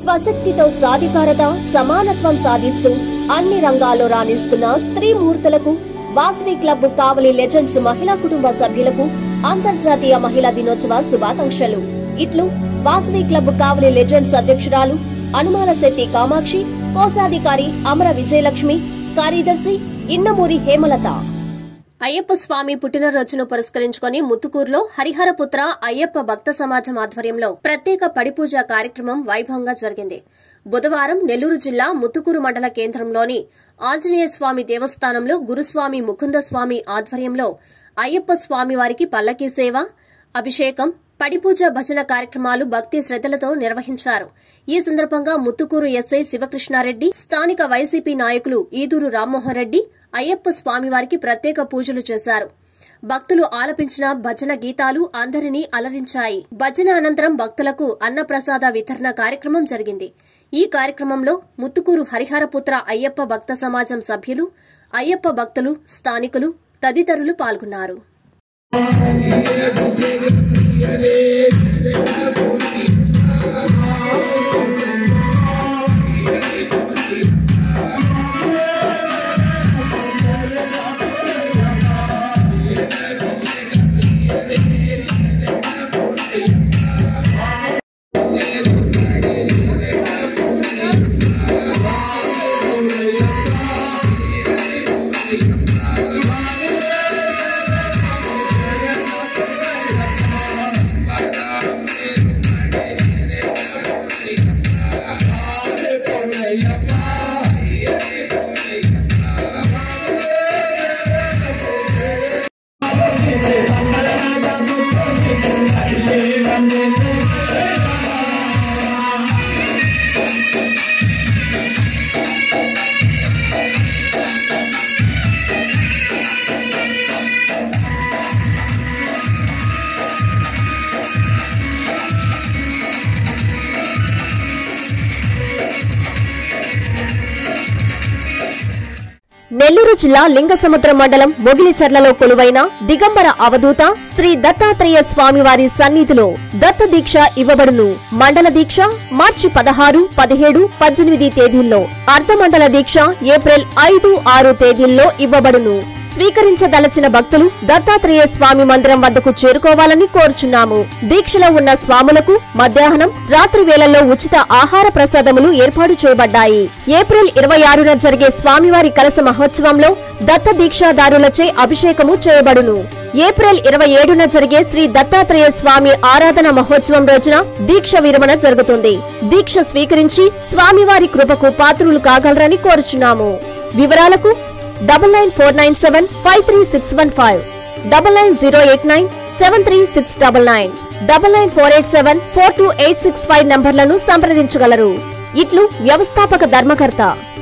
స్వశక్తితో సాధికారత సమానత్వం సాధిస్తూ అన్ని రంగాల్లో రాణిస్తున్న స్త్రీ మూర్తులకు వాసవి క్లబ్ కావలి లెజెండ్స్ మహిళా కుటుంబ సభ్యులకు అంతర్జాతీయ మహిళా దినోత్సవ శుభాకాంక్షలు ఇట్లు వాసవి క్లబ్ కావలి లెజెండ్స్ అధ్యక్షురాలు అనుమాల శెట్టి కామాక్షి కోశాధికారి అమర విజయలక్ష్మి కార్యదర్శి ఇన్నమూరి హేమలత అయ్యప్ప స్వామి పుట్టినరోజును పురస్కరించుకుని ముత్తుకూరులో హరిహరపుత్ర అయ్యప్ప భక్త సమాజం ఆధ్వర్యంలో ప్రత్యేక పడిపూజ కార్యక్రమం వైభవంగా జరిగింది బుధవారం నెల్లూరు జిల్లా ముత్తుకూరు మండల కేంద్రంలోని ఆంజనేయ స్వామి దేవస్థానంలో గురుస్వామి ముకుందస్వామి ఆధ్వర్యంలో అయ్యప్ప స్వామి వారికి పల్లకీ సేవ అభిషేకం పడిపూజ భజన కార్యక్రమాలు భక్తి శ్రద్దలతో నిర్వహించారు ఈ సందర్భంగా ముత్తుకూరు ఎస్ఐ శివకృష్ణారెడ్డి స్థానిక వైసీపీ నాయకులు ఈదూరు రామ్మోహన్ రెడ్డి అయ్యప్ప స్వామివారికి ప్రత్యేక పూజలు చేశారు భక్తులు ఆలపించిన భజన గీతాలు అందరినీ అలరించాయి భజన అనంతరం భక్తులకు అన్నప్రసాద వితరణ కార్యక్రమం జరిగింది ఈ కార్యక్రమంలో ముత్తుకూరు హరిహరపుత్ర అయ్యప్ప భక్త సమాజం సభ్యులు అయ్యప్ప భక్తులు స్థానికులు తదితరులు పాల్గొన్నారు నెల్లూరు జిల్లా లింగసముద్ర మండలం మొగిలిచర్లలో కొలువైన దిగంబర అవధూత శ్రీ దత్తాత్రేయ స్వామివారి సన్నిధిలో దత్త దీక్ష ఇవ్వబడును మండల దీక్ష మార్చి పదహారు పదిహేడు పద్దెనిమిది తేదీల్లో అర్ధమండల దీక్ష ఏప్రిల్ ఐదు ఆరు తేదీల్లో ఇవ్వబడును స్వీకరించదలచిన భక్తులు దత్తాత్రేయ స్వామి మందిరం వద్దకు చేరుకోవాలని కోరుచున్నాము దీక్షలో ఉన్న స్వాములకు మధ్యాహ్నం రాత్రి వేళల్లో ఉచిత ఆహార ప్రసాదములు ఏర్పాటు చేయబడ్డాయి ఏప్రిల్ ఇరవై ఆరున జరిగే స్వామివారి కలస మహోత్సవంలో దత్త దీక్షాదారులచే అభిషేకము చేయబడును ఏప్రిల్ ఇరవై ఏడున జరిగే శ్రీ దత్తాత్రేయ స్వామి ఆరాధన మహోత్సవం రోజున దీక్ష విరమణ జరుగుతుంది దీక్ష స్వీకరించి స్వామివారి కృపకు పాత్రులు కాగలరని కోరుచున్నాము వివరాలకు double nine four nine seven five three six one five double nine zero eight nine seven three six double nine double nine four eight seven four two eight six five నంబర్లను సంప్రదించగలరు ఇట్లు వ్యవస్థాపక ధర్మకర్త